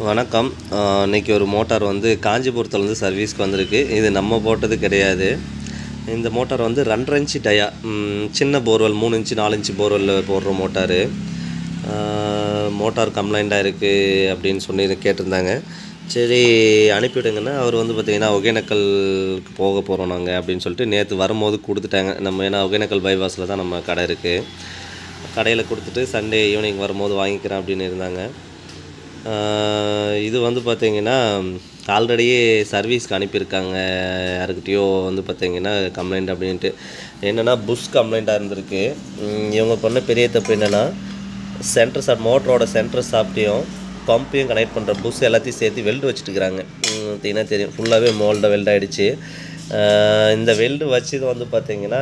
வணக்கம் ஆஹ் இன்னைக்கு ஒரு மோட்டார் வந்து காஞ்சிபுரத்துலேருந்து சர்வீஸ்க்கு வந்திருக்கு இது நம்ம போட்டது கிடையாது இந்த மோட்டார் வந்து ரெண்டரை இன்ச்சு டயா ம், சின்ன போர்வெல் மூணு இன்ச்சு நாலு இன்ச்சு போர்வெல்லில் போடுற மோட்டாரு மோட்டார் கம்ப்ளைண்ட்டாக இருக்குது அப்படின்னு சொல்லி கேட்டிருந்தாங்க சரி அனுப்பிவிடுங்கன்னா அவர் வந்து பார்த்திங்கன்னா ஒகேனக்கலுக்கு போக போகிறோம் நாங்கள் அப்படின்னு சொல்லிட்டு நேற்று வரும்போது கொடுத்துட்டாங்க நம்ம ஏன்னா ஒகேனக்கல் பைபாஸில் தான் நம்ம கடை இருக்குது கடையில் கொடுத்துட்டு சண்டே ஈவினிங் வரும்போது வாங்கிக்கிறேன் அப்படின்னு இருந்தாங்க ஆஹ் இது வந்து பார்த்தீங்கன்னா ஆல்ரெடியே சர்வீஸ்க்கு அனுப்பியிருக்காங்க யாருக்கிட்டேயோ வந்து பார்த்தீங்கன்னா கம்ப்ளைண்ட் அப்படின்ட்டு என்னென்னா புஷ் கம்ப்ளைண்ட்டாக இருந்திருக்கு உம் இவங்க பண்ண பெரிய தப்பு என்னென்னா சென்டர் சாப் மோட்டரோட சென்டர் சாப்டையும் பம்பையும் கனெக்ட் பண்ணுற புஷ் எல்லாத்தையும் சேர்த்து வெல்டு வச்சுட்டுக்கிறாங்க பார்த்தீங்கன்னா தெரியும் ஃபுல்லாகவே மோல்டாக வெல்ட் ஆகிடுச்சு இந்த வெல்டு வச்சது வந்து பார்த்தீங்கன்னா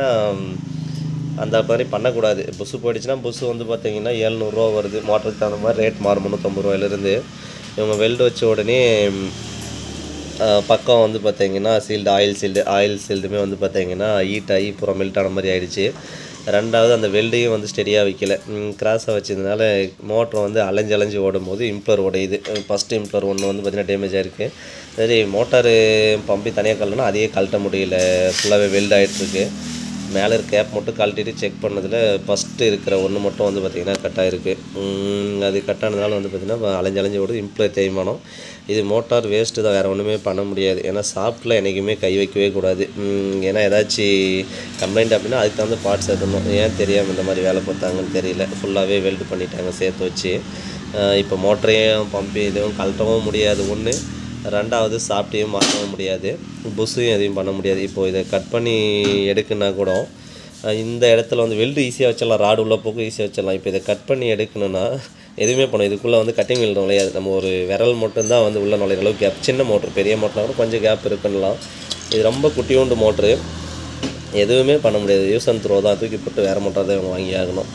அந்த மாதிரி பண்ணக்கூடாது புஸ்ஸு போயிடுச்சுன்னா புஸ்ஸு வந்து பார்த்தீங்கன்னா ஏழ்நூறுரூவா வருது மோட்டருக்கு தகுந்த மாதிரி ரேட் மாறும் முந்நூற்றம்பது ரூபாயிலேருந்து இவங்க வெல்டு வச்ச உடனே ம், அஹ், பக்கம் வந்து பார்த்தீங்கன்னா சீல்டு ஆயில் சீல்டு ஆயில் சீல்டுமே வந்து பார்த்தீங்கன்னா ஹீட் ஆகி பூரா மெல்ட் ஆன மாதிரி ஆயிடுச்சு ரெண்டாவது அந்த வெல்டையும் வந்து ஸ்டெடியாக வைக்கல கிராஸாக வச்சதுனால மோட்ரு வந்து அலைஞ்சு அலைஞ்சு ஓடும் போது இம்ப்ளர் உடையுது ஃபஸ்ட்டு இம்ப்ளர் ஒன்று வந்து பார்த்திங்கன்னா டேமேஜ் ஆயிருக்கு சரி மோட்டாரு பம்பி தனியாக கழட்டினா அதையே கழட்ட முடியல ஃபுல்லாகவே வெல்ட் ஆகிட்டுருக்கு மேலே இருக்க கேப் மட்டும் கழட்டிட்டு செக் பண்ணதில் ஃபஸ்ட்டு இருக்கிற ஒன்று மட்டும் வந்து பார்த்திங்கன்னா கட் ஆகிருக்கு அது கட் ஆனதுனால வந்து பார்த்திங்கன்னா அலைஞ்சு அலைஞ்சு ஓடுது இம்ப்ளர் தேய்மானம் இது மோட்டார் வேஸ்ட்டு தான் வேறு ஒன்றுமே பண்ண முடியாது ஏன்னா சாஃப்ட்டில் என்றைக்குமே கை வைக்கவே கூடாது உம், ஏன்னா ஏதாச்சும் கம்ப்ளைண்ட் அப்படின்னா அதுக்கு தகுந்த பார்ட்ஸ் எடுக்கணும் ஏன் தெரியாமல் இந்த மாதிரி வேலை பார்த்தாங்கன்னு தெரியல ஃபுல்லாகவே வெல்டு பண்ணிட்டாங்க சேர்த்து வச்சு அஹ் இப்போ மோட்டரையும் பம்பு இதுவும் கழட்டவும் முடியாது ஒன்று ரெண்டாவது சாப்பிட்டையும் மாற்றவும் முடியாது புஷ்ஷையும் எதையும் பண்ண முடியாது இப்போது இதை கட் பண்ணி எடுக்குன்னா கூட அஹ் இந்த இடத்துல வந்து வெல்டு ஈஸியாக வச்சிடலாம் ராடு உள்ள போக்கு ஈஸியாக வச்சிடலாம் இப்போ இதை கட் பண்ணி எடுக்கணும்னா எதுவுமே பண்ணணும் இதுக்குள்ளே வந்து கட்டிங் வீல் நுழையாது நம்ம ஒரு விரல் மட்டும்தான் வந்து உள்ள நுழையிற அளவுக்கு கேப் சின்ன மோட்ரு பெரிய மோட்டர்னா கூட கொஞ்சம் கேப் இருக்குன்னலாம் இது ரொம்ப குட்டியோண்டு மோட்ரு எதுவுமே பண்ண முடியாது யூஸ் அண்ட் த்ரோ தான் தூக்கி போட்டு வேறு மோட்டார் தான் இவங்க வாங்கி ஆகணும்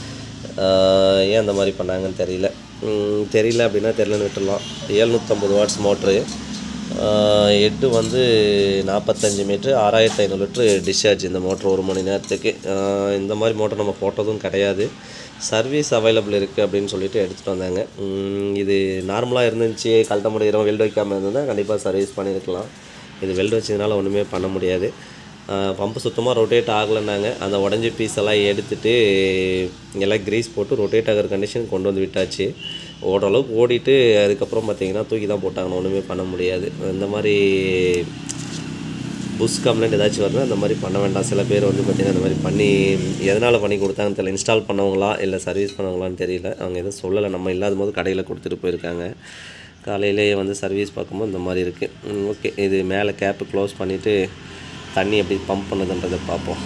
ஆஹ் ஏன் அந்த மாதிரி பண்ணாங்கன்னு தெரியல உம் தெரியல அப்படின்னா தெரியலன்னு விட்டுடலாம் ஏழ்நூற்றம்பது வாட்ஸ் மோட்ரு ஹெட்டு வந்து நாற்பத்தஞ்சு மீட்ரு ஆறாயிரத்தி ஐநூறு லிட்ரு டிஸ்சார்ஜ் இந்த மோட்ரு ஒரு மணி நேரத்துக்கு ஆஹ் இந்த மாதிரி மோட்டர் நம்ம போட்டதும் கிடையாது சர்வீஸ் அவைலபிள் இருக்குது அப்படின்னு சொல்லிட்டு எடுத்துகிட்டு வந்தாங்க உம் இது நார்மலாக இருந்துச்சு கழட்ட முடியிறோம் வெல்டு வைக்காமல் இருந்ததுன்னா கண்டிப்பாக சர்வீஸ் பண்ணியிருக்கலாம் இது வெல்டு வச்சதுனால ஒன்றுமே பண்ண முடியாது பம்பு சுத்தமாக ரொட்டேட் ஆகலைன்னாங்க அந்த உடஞ்ச பீஸ் எல்லாம் எடுத்துட்டு எல்லாம் கிரீஸ் போட்டு ரொட்டேட் ஆகிற கண்டிஷன் கொண்டு வந்து விட்டாச்சு ஓரளவுக்கு ஓடிட்டு அதுக்கப்புறம் பார்த்தீங்கன்னா தூக்கி தான் போட்டாங்க ஒன்றுமே பண்ண முடியாது இந்த மாதிரி புஷ் கம்ப்ளைண்ட் ஏதாச்சும் வருதுன்னா அந்த மாதிரி பண்ண வேண்டாம் சில பேர் வந்து பார்த்திங்கன்னா அந்த மாதிரி பண்ணி எதனால் பண்ணி கொடுத்தாங்கன்னு தெரியல இன்ஸ்டால் பண்ணவங்களா இல்லை சர்வீஸ் பண்ணவங்களான்னு தெரியல அவங்க எதுவும் சொல்லலை நம்ம இல்லாத போது கடையில் கொடுத்துட்டு போயிருக்காங்க காலையிலேயே வந்து சர்வீஸ் பார்க்கும்போது இந்த மாதிரி இருக்குது ஓகே இது மேலே கேப்பு க்ளோஸ் பண்ணிவிட்டு தண்ணி எப்படி பம்ப் பண்ணுதுன்றதை பார்ப்போம்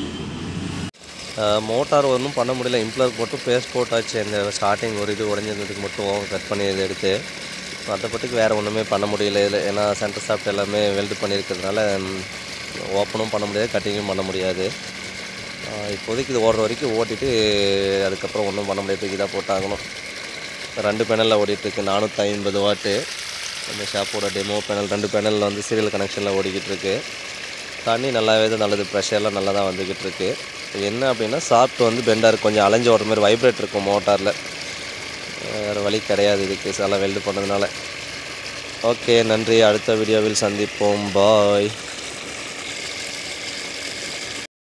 மோட்டார் ஒன்றும் பண்ண முடியல இம்ப்ளர் போட்டு பேஸ்ட் போட்டாச்சு இந்த ஸ்டார்டிங் ஒரு இது உடஞ்சிருந்ததுக்கு மட்டும் கட் பண்ணி இதை எடுத்து மற்றபடிக்கு வேறு ஒன்றுமே பண்ண முடியல இதில் ஏன்னா சென்டர் சாஃப்ட் எல்லாமே வெல்டு பண்ணியிருக்கிறதுனால ஓப்பனும் பண்ண முடியாது கட்டிங்கும் பண்ண முடியாது ஆஹ் இப்போதைக்கு இது ஓடுற வரைக்கும் ஓட்டிட்டு அதுக்கப்புறம் ஒன்றும் பண்ண முடியாது தூக்கி தான் போட்டாகணும் ரெண்டு பேனலில் ஓடிட்டுருக்கு நானூற்றி ஐம்பது வாட்டு அந்த ஷாப்போட டெமோ பேனல் ரெண்டு பேனலில் வந்து சீரியல் கனெக்ஷனில் ஓடிக்கிட்டு இருக்கு தண்ணி நல்லாவே தான் நல்லது ப்ரெஷர்லாம் நல்லா தான் வந்துக்கிட்டு இருக்கு என்ன அப்படின்னா சாப்பிட்டு வந்து பெண்டாக இருக்கு கொஞ்சம் அலைஞ்சு ஓடுற மாதிரி வைப்ரேட் இருக்கும் மோட்டாரில் வேறு வழி கிடையாது இதுக்கு சில வெல்டு பண்ணதுனால ஓகே நன்றி அடுத்த வீடியோவில் சந்திப்போம் பாய்